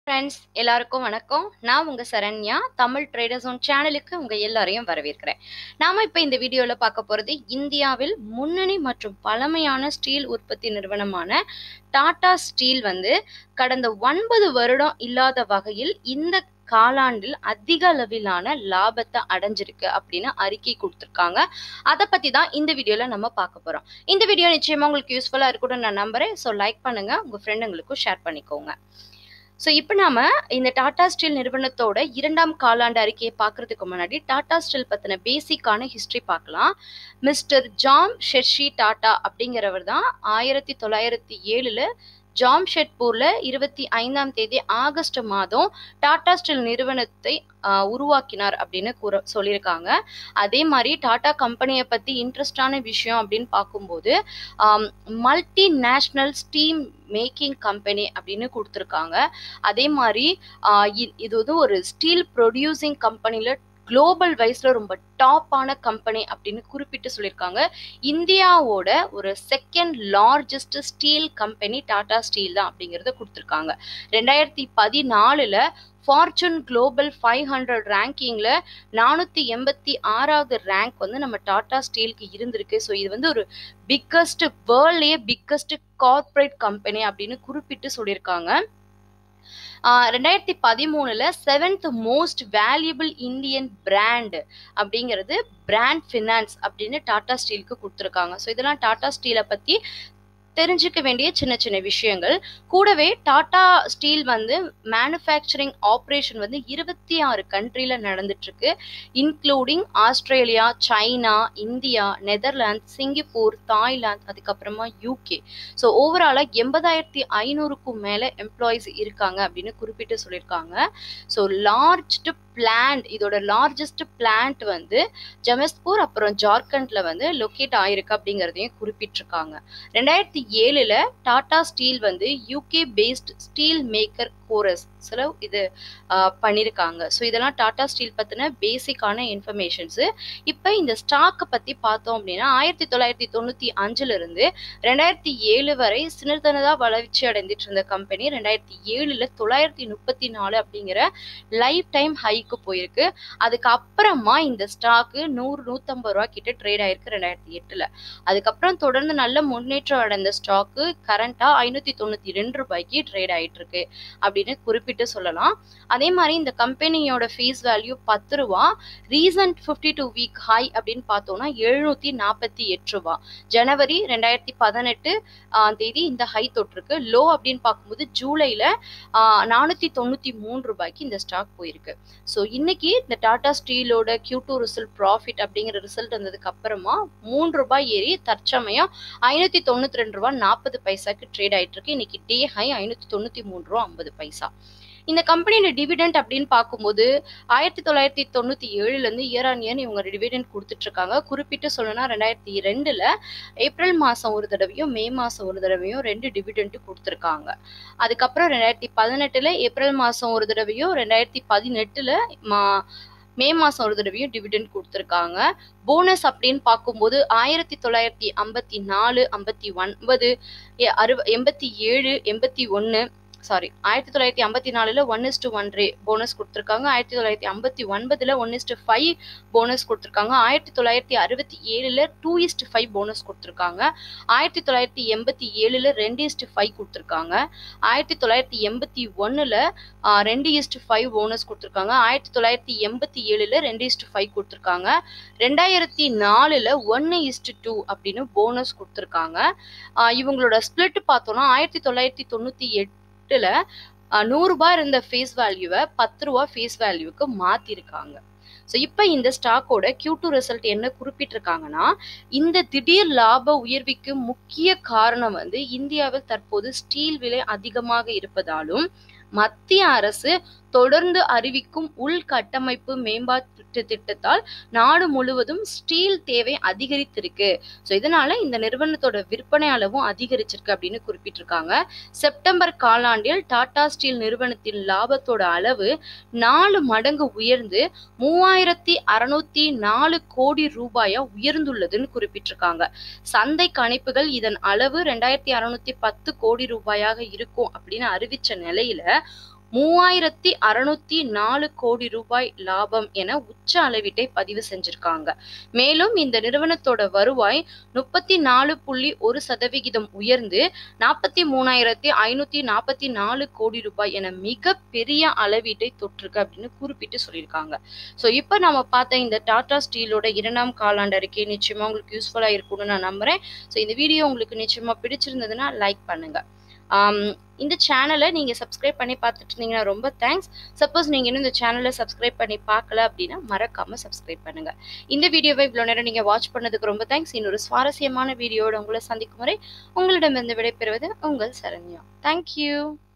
friends எல்லாருக்கும் வணக்கம் நான் உங்க சரண்யா தமிழ் ட்ரேடர்ஸ் ஒன் சேனலுக்கு உங்க எல்லாரையும் வரவேற்கிறேன் நாம இப்ப இந்த வீடியோல பார்க்க போறது இந்தியாவில் முன்னணி மற்றும் பழமையான ஸ்டீல் உற்பத்தி நிறுவனமான டாடா ஸ்டீல் வந்து கடந்த ஒன்பது வருடம் இல்லாத வகையில் இந்த காலாண்டில் அதிக அளவிலான லாபத்தை அடைஞ்சிருக்கு அப்படின்னு அறிக்கை கொடுத்துருக்காங்க அதை பத்தி தான் இந்த வீடியோல நம்ம பார்க்க போறோம் இந்த வீடியோ நிச்சயமா உங்களுக்கு யூஸ்ஃபுல்லா இருக்கும்னு நான் நம்புறேன் ஸோ லைக் பண்ணுங்க உங்க ஃப்ரெண்டுங்களுக்கும் ஷேர் பண்ணிக்கோங்க ஸோ இப்போ நாம இந்த டாடா ஸ்டீல் நிறுவனத்தோட இரண்டாம் காலாண்டு அறிக்கையை பார்க்கறதுக்கு முன்னாடி டாடா ஸ்டீல் பற்றின பேசிக்கான ஹிஸ்ட்ரி பார்க்கலாம் மிஸ்டர் ஜாம் ஷெர்ஷி டாடா அப்படிங்கிறவர் தான் ஆயிரத்தி தொள்ளாயிரத்தி ஏழுல ஜாம்ஷெட்பூர்ல இருபத்தி ஐந்தாம் தேதி ஆகஸ்ட் மாதம் டாடா ஸ்டீல் நிறுவனத்தை ஆஹ், உருவாக்கினார் அப்படின்னு கூற சொல்லியிருக்காங்க அதே மாதிரி டாடா கம்பெனியை பத்தி இன்ட்ரெஸ்டான விஷயம் அப்படின்னு பார்க்கும்போது multi national steam making company அப்படின்னு கொடுத்துருக்காங்க அதே மாதிரி ஆஹ், இ- இது வந்து ஒரு ஸ்டீல் ப்ரொடியூசிங் கம்பெனில குளோபல் வைஸ்ல ரொம்ப டாப்பான கம்பெனி அப்படின்னு குறிப்பிட்டு சொல்லியிருக்காங்க இந்தியாவோட ஒரு second largest steel company Tata steel தான் அப்படிங்கிறத கொடுத்துருக்காங்க ரெண்டாயிரத்தி பதினாலுல ஃபார்ச்சூன் குளோபல் ஃபைவ் ஹண்ட்ரட் ரேங்கிங்கில் நானூற்றி எண்பத்தி ஆறாவது ரேங்க் வந்து நம்ம டாடா ஸ்டீலுக்கு இருந்திருக்கு ஸோ இது வந்து ஒரு பிக்கஸ்ட் வேர்ல்ட்லேயே பிக்கஸ்ட் கார்ப்பரேட் கம்பெனி அப்படின்னு குறிப்பிட்டு சொல்லியிருக்காங்க ஆஹ் ரெண்டாயிரத்தி பதிமூணுல seventh most valuable Indian brand அப்படிங்கிறது பிராண்ட் ஃபினான்ஸ் அப்படின்னு டாடா ஸ்டீலுக்கு கொடுத்துருக்காங்க ஸோ இதெல்லாம் டாடா ஸ்டீலை பத்தி தெரிஞ்சுக்க வேண்டிய சின்ன சின்ன விஷயங்கள் கூடவே டாடா ஸ்டீல் வந்து மேனுஃபேக்சரிங் ஆப்ரேஷன் வந்து இருபத்தி ஆறு கண்ட்ரியில் நடந்துட்டு இருக்கு including Australia China India Netherlands Singapore Thailand அதுக்கப்புறமா யூகே ஸோ ஓவராலாக எண்பதாயிரத்தி ஐநூறுக்கும் மேலே எம்ப்ளாயிஸ் இருக்காங்க அப்படின்னு குறிப்பிட்டு சொல்லியிருக்காங்க ஸோ லார்ஜ்டு பிளான்ட் இதோட லார்ஜஸ்ட் பிளான்ட் வந்து ஜமஸ்பூர் அப்புறம் ஜார்க்கண்ட்ல வந்து லொக்கேட் ஆயிருக்கு அப்படிங்கிறதையும் குறிப்பிட்டிருக்காங்க ரெண்டாயிரத்தி ஏழுல டாடா ஸ்டீல் வந்து UK based steel maker Corus சில இது ஆஹ், பண்ணியிருக்காங்க ஸோ இதெல்லாம் டாடா ஸ்டீல் பற்றின பேசிக்கான இன்ஃபர்மேஷன்ஸு இப்போ இந்த ஸ்டாக்கை பற்றி பார்த்தோம் அப்படின்னா ஆயிரத்தி தொள்ளாயிரத்தி தொண்ணூற்றி அஞ்சுலேருந்து ரெண்டாயிரத்தி ஏழு வரை சின்னதாக வளர்ச்சி அடைந்துட்டு இருந்த கம்பெனி ரெண்டாயிரத்தி ஏழுல தொள்ளாயிரத்தி முப்பத்தி நாலு அப்படிங்கிற லைஃப் டைம் ஹைக்கு போயிருக்கு அதுக்கப்புறமா இந்த ஸ்டாக்கு நூறு நூற்றம்பது ரூபா கிட்ட ட்ரேட் ஆயிருக்கு ரெண்டாயிரத்தி எட்டுல அதுக்கப்புறம் தொடர்ந்து நல்ல முன்னேற்றம் அடைந்த ஸ்டாக்கு கரண்டா ஐநூத்தி தொண்ணூத்தி ரெண்டு ரூபாய்க்கு ட்ரேட் ஆயிட்டு இருக்கு அப்படின்னு குறிப்பிட்டு சொல்லலாம் அதே மாதிரி இந்த கம்பெனியோட ஃபேஸ் வேல்யூ பத்து ரூபா recent fifty two week high அப்படின்னு பார்த்தோம்னா எழுநூத்தி நாற்பத்தி எட்டு ரூபா ஜனவரி ரெண்டாயிரத்தி பதினெட்டு தேதி இந்த ஹை தொட்டிருக்கு லோ அப்படின்னு பார்க்கும்போது ஜூலைல நானூற்றி தொண்ணூற்றி மூணு ரூபாய்க்கு இந்த ஸ்டாக் போயிருக்கு ஸோ இன்னைக்கு இந்த டாடா ஸ்டீலோட Q2 டூ ரிசல்ட் ப்ராஃபிட் அப்படிங்கிற ரிசல்ட் வந்ததுக்கு அப்புறமா மூணு ரூபாய் ஏறி தற்சமயம் ஐநூற்றி தொண்ணூற்றி ரெண்டு ரூபா நாற்பது பைசாக்கு ட்ரேட் ஆயிட்டு இருக்கு இன்னைக்கு டே ஹை ஐநூற்றி தொண்ணூற்றி மூணு ரூபா ஐம்பது பைசா இந்த கம்பெனியோட டிவிடெண்ட் அப்படின்னு பார்க்கும்போது ஆயிரத்தி தொள்ளாயிரத்தி தொண்ணூற்றி ஏழுலேருந்து இயர் ஆன் இயர் இவங்க டிவிடெண்ட் கொடுத்துட்டு இருக்காங்க குறிப்பிட்டு சொல்லணும்னா ரெண்டாயிரத்தி ரெண்டுல ஏப்ரல் மாதம் ஒரு தடவையும் மே மாதம் ஒரு தடவையும் ரெண்டு டிவிடெண்ட் கொடுத்துருக்காங்க அதுக்கப்புறம் ரெண்டாயிரத்தி பதினெட்டுல ஏப்ரல் மாதம் ஒரு தடவையும் ரெண்டாயிரத்தி பதினெட்டுல மா மே மாதம் ஒரு தடவையும் டிவிடெண்ட் கொடுத்துருக்காங்க போனஸ் அப்படின்னு பார்க்கும்போது ஆயிரத்தி தொள்ளாயிரத்தி ஐம்பத்தி நாலு ஐம்பத்தி ஒன்பது எ- அறுவ எண்பத்தி ஏழு எண்பத்தி ஒன்று சாரி ஆயிரத்தி தொள்ளாயிரத்தி ஐம்பத்தி நாலுல ஒன் இஸ் டு ஒன் ரே போனஸ் கொடுத்துருக்காங்க ஆயிரத்தி தொள்ளாயிரத்தி ஐம்பத்தி ஒன்பதுல one is to five bonus கொடுத்துருக்காங்க ஆயிரத்தி தொள்ளாயிரத்தி அறுபத்தி ஏழுல டூ இஸ்ட் ஃபைவ் போனஸ் கொடுத்துருக்காங்க ஆயிரத்தி தொள்ளாயிரத்தி எண்பத்தி ஏழுல ரெண்டு இஸ்ட் ஃபைவ் கொடுத்துருக்காங்க ஆயிரத்தி தொள்ளாயிரத்தி எண்பத்தி ஒன்னுல ரெண்டு இஸ்ட் ஃபைவ் போனஸ் கொடுத்துருக்காங்க ஆயிரத்தி தொள்ளாயிரத்தி எண்பத்தி ஏழுல ரெண்டு இஸ்ட் ஃபைவ் கொடுத்துருக்காங்க ரெண்டாயிரத்தி நாலுல ஒன்னு இஸ்ட் டூ அப்படின்னு போனஸ் கொடுத்துருக்காங்க ஆஹ் இவங்களோட ஸ்பிளிட் பார்த்தோம்னா ஆயிரத்தி தொள்ளாயிரத்தி தொண்ணூத்தி எட்டுல ஆஹ் நூறு ரூபாய் இருந்த ஃபேஸ் வேல்யூவை பத்து ரூபா ஃபேஸ் வேல்யூக்கு மாத்திருக்காங்க ஸோ இப்போ இந்த ஸ்டாக்கோட Q2 டூ ரிசல்ட் என்ன குறிப்பிட்டிருக்காங்கன்னா இந்த திடீர் லாப உயர்விக்கு முக்கிய காரணம் வந்து இந்தியாவில் தற்போது ஸ்டீல் விலை அதிகமாக இருப்பதாலும் மத்திய அரசு தொடர்ந்து அறிவிக்கும் உள்கட்டமைப்பு மேம்பாட்டு திட்டத்தால் நாடு முழுவதும் ஸ்டீல் தேவை அதிகரித்திருக்கு ஸோ இதனால இந்த நிறுவனத்தோட விற்பனை அளவும் அதிகரிச்சிருக்கு அப்படின்னு குறிப்பிட்டிருக்காங்க செப்டம்பர் காலாண்டில் டாடா ஸ்டீல் நிறுவனத்தின் லாபத்தோட அளவு நாலு மடங்கு உயர்ந்து மூவாயிரத்தி அறுநூத்தி நாலு கோடி ரூபாயா உயர்ந்துள்ளதுன்னு குறிப்பிட்டிருக்காங்க சந்தை கணிப்புகள் இதன் அளவு ரெண்டாயிரத்தி அறுநூத்தி பத்து கோடி ரூபாயாக இருக்கும் அப்படின்னு அறிவிச்ச நிலையில மூவாயிரத்தி அறுநூத்தி நாலு கோடி ரூபாய் லாபம் என உச்ச அளவீட்டை பதிவு செஞ்சிருக்காங்க மேலும் இந்த நிறுவனத்தோட வருவாய் முப்பத்தி நாலு புள்ளி ஒரு சதவிகிதம் உயர்ந்து நாற்பத்தி மூணாயிரத்தி ஐநூத்தி நாற்பத்தி நாலு கோடி ரூபாய் என மிக பெரிய அளவீட்டை தொற்றுக்கு அப்படின்னு குறிப்பிட்டு சொல்லியிருக்காங்க ஸோ இப்போ நம்ம பார்த்த இந்த டாடா ஸ்டீலோட இரண்டாம் காலாண்டு அறிக்கை நிச்சயமா உங்களுக்கு யூஸ்ஃபுல்லா இருக்கும்னு நான் நம்புறேன் ஸோ இந்த வீடியோ உங்களுக்கு நிச்சயமா பிடிச்சிருந்ததுன்னா லைக் பண்ணுங்க ஆம், இந்த சேனலை நீங்க சப்ஸ்கிரைப் பண்ணி பார்த்துட்டு இருந்தீங்கன்னா ரொம்ப தேங்க்ஸ் சப்போஸ் நீங்க இன்னும் இந்த சேனலை சப்ஸ்கிரைப் பண்ணி பார்க்கல அப்படின்னா மறக்காம சப்ஸ்கிரைப் பண்ணுங்க இந்த வீடியோவை இவ்வளோ நேரம் நீங்க வாட்ச் பண்ணதுக்கு ரொம்ப தேங்க்ஸ் இன்னொரு சுவாரஸ்யமான வீடியோட உங்களை சந்திக்கும் வரை உங்களிடமிருந்து விடைபெறுவது உங்கள் சரண்யா தேங்க்யூ